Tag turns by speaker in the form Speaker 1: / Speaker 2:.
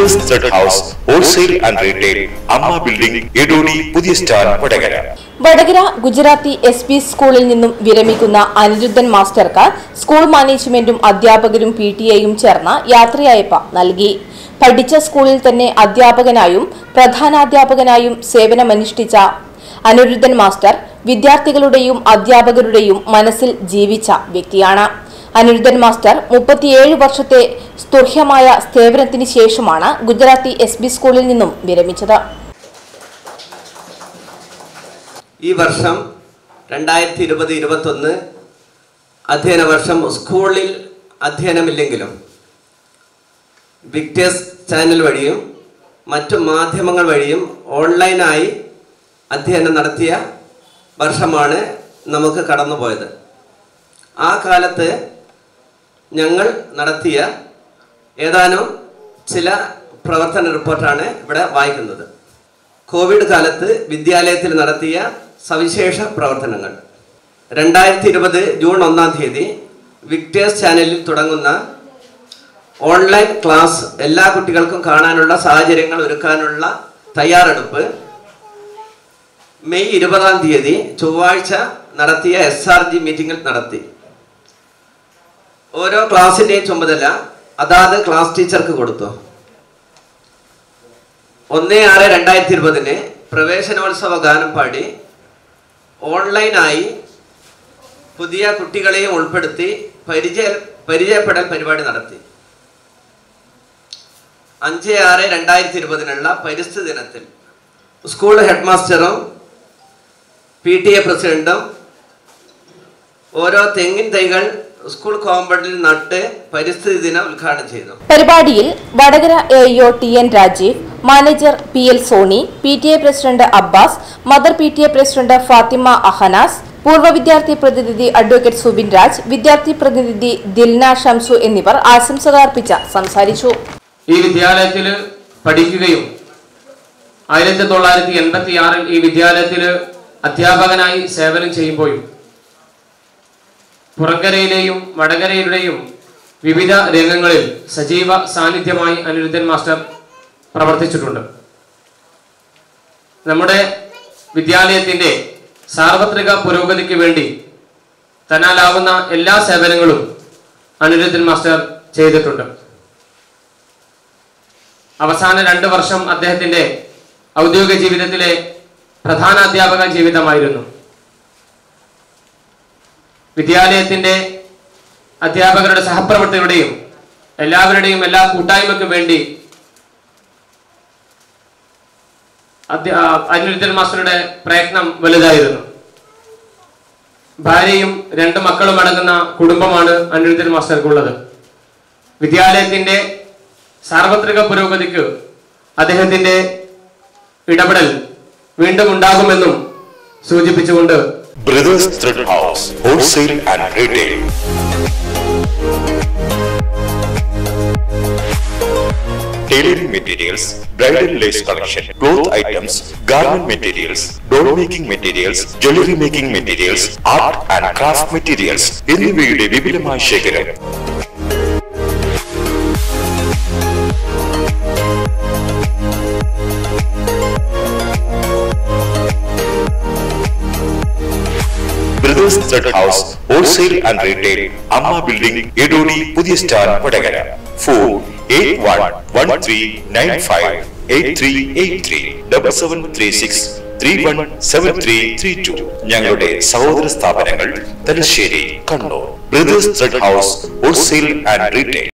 Speaker 1: brothers thread house wholesale and retail Amma building Edodi പുതിയ star Vadakara
Speaker 2: Vadakara Gujarati S P സ്കൂളിൽ നിന്നും വിരമിക്കുന്ന അനിരുദ്ധൻ മാസ്റ്റർക്ക് സ്കൂൾ മാനേജ്മെന്റും അധ്യാപകരും പി ടി എയും ചേർന്ന് യാത്രയയപ്പ നൽകി പഠിച്ച സ്കൂളിൽ തന്നെ അധ്യാപകനായും പ്രധാനാധ്യാപകനായും സേവനമനുഷ്ഠിച്ച അനിരുദ്ധൻ മാസ്റ്റർ വിദ്യാർത്ഥികളുടെയും അധ്യാപകരുടെയും മനസ്സിൽ ജീവിച്ച വ്യക്തിയാണ് അനിരുദ്ധൻ മാസ്റ്റർ മുപ്പത്തിയേഴ് വർഷത്തെ സ്തുർഹ്യമായ സേവനത്തിന് ശേഷമാണ് ഗുജറാത്തി എസ് ബി സ്കൂളിൽ നിന്നും വിരമിച്ചത്
Speaker 3: ഈ വർഷം രണ്ടായിരത്തി ഇരുപത് ഇരുപത്തൊന്ന് അധ്യയന വർഷം സ്കൂളിൽ അധ്യയനമില്ലെങ്കിലും വിക്ടേഴ്സ് ചാനൽ വഴിയും മറ്റു മാധ്യമങ്ങൾ വഴിയും ഓൺലൈനായി അധ്യയനം നടത്തിയ വർഷമാണ് നമുക്ക് കടന്നുപോയത് ആ കാലത്ത് ഞങ്ങൾ നടത്തിയ ഏതാനും ചില പ്രവർത്തന റിപ്പോർട്ടാണ് ഇവിടെ വായിക്കുന്നത് കോവിഡ് കാലത്ത് വിദ്യാലയത്തിൽ നടത്തിയ സവിശേഷ പ്രവർത്തനങ്ങൾ രണ്ടായിരത്തി ഇരുപത് ജൂൺ ഒന്നാം തീയതി വിക്ടേഴ്സ് ചാനലിൽ തുടങ്ങുന്ന ഓൺലൈൻ ക്ലാസ് എല്ലാ കുട്ടികൾക്കും കാണാനുള്ള സാഹചര്യങ്ങൾ ഒരുക്കാനുള്ള തയ്യാറെടുപ്പ് മെയ് ഇരുപതാം തീയതി ചൊവ്വാഴ്ച നടത്തിയ എസ് ആർ ജി മീറ്റിംഗിൽ നടത്തി ഓരോ ക്ലാസ്സിൻ്റെയും ചുമതല അതാത് ക്ലാസ് ടീച്ചർക്ക് കൊടുത്തു ഒന്ന് ആറ് രണ്ടായിരത്തി ഇരുപതിന് പ്രവേശനോത്സവ ഗാനം പാടി ഓൺലൈനായി പുതിയ കുട്ടികളെയും ഉൾപ്പെടുത്തി പരിചയ പരിചയപ്പെടൽ പരിപാടി നടത്തി അഞ്ച് ആറ് രണ്ടായിരത്തി ഇരുപതിനുള്ള പരിസ്ഥിതി ദിനത്തിൽ സ്കൂൾ ഹെഡ് മാസ്റ്ററും പി ടി എ പ്രസിഡന്റും ഓരോ തെങ്ങിൻ തൈകൾ സ്കൂൾ കോമ്പൗണ്ടിൽ നട്ട് പരിസ്ഥിതി ദിനം ഉദ്ഘാടനം ചെയ്തു
Speaker 2: പരിപാടിയിൽ Vadakara A E O T N Rajeev manager P L Soni P T A president Abbas mother P T A president Fathima Ahanas പൂർവ്വ വിദ്യാർത്ഥി പ്രതിനിധി അഡ്വക്കേറ്റ് സുബിൻ രാജ് വിദ്യാർത്ഥി പ്രതിനിധി ദിൽന ഷംസു എന്നിവർ ആശംസകൾ അർപ്പിച്ച് സംസാരിച്ചു
Speaker 4: ഈ വിദ്യാലയത്തിൽ പഠിക്കുകയും ആയിരത്തി തൊള്ളായിരത്തി എൺപത്തി ആറിൽ ഈ വിദ്യാലയത്തിൽ അധ്യാപകനായി സേവനം ചെയ്യുമ്പോഴും പുറങ്കരയിലെയും വടകരയിലെയും വിവിധ രംഗങ്ങളിൽ സജീവ സാന്നിധ്യമായി അനിരുദ്ധൻ മാസ്റ്റർ പ്രവർത്തിച്ചിട്ടുണ്ട് നമ്മുടെ വിദ്യാലയത്തിൻ്റെ സാർവത്രിക പുരോഗതിക്ക് വേണ്ടി തന്നാലാവുന്ന എല്ലാ സേവനങ്ങളും അനിരുദ്ധൻ മാസ്റ്റർ ചെയ്തിട്ടുണ്ട് അവസാന രണ്ട് വർഷം അദ്ദേഹത്തിന്റെ ഔദ്യോഗിക ജീവിതത്തിലെ പ്രധാന അധ്യാപക ജീവിതമായിരുന്നു വിദ്യാലയത്തിന്റെ അധ്യാപകരുടെ സഹപ്രവർത്തകരുടെയും എല്ലാവരുടെയും എല്ലാ കൂട്ടായ്മയ്ക്കും വേണ്ടി അധ്യ- ആ, അനിരുദ്ധൻ മാസ്റ്ററുടെ പ്രയത്നം വലുതായിരുന്നു ഭാര്യയും രണ്ട് മക്കളും അടങ്ങുന്ന കുടുംബമാണ് അനിരുദ്ധൻ മാസ്റ്റർക്കുള്ളത് വിദ്യാലയത്തിന്റെ സാർവത്രിക പുരോഗതിക്ക് അദ്ദേഹത്തിന്റെ ഇടപെടൽ വീണ്ടും ഉണ്ടാകുമെന്നും സൂചിപ്പിച്ചുകൊണ്ട്
Speaker 1: brothers thread house wholesale and retail Tailoring materials, bridal lace collection, cloth items, garment materials, doll making materials, jewelry making materials, art and craft materials എന്നിവയുടെ വിപുലമായ ശേഖരം brothers thread house wholesale and retail Amma building Edodi പുതിയ star Vadakara four eight one one three nine five eight three eight three double seven three six three one seven three three two ഞങ്ങളുടെ സഹോദര സ്ഥാപനങ്ങൾ Thalassery Kannur brothers thread house wholesale and retail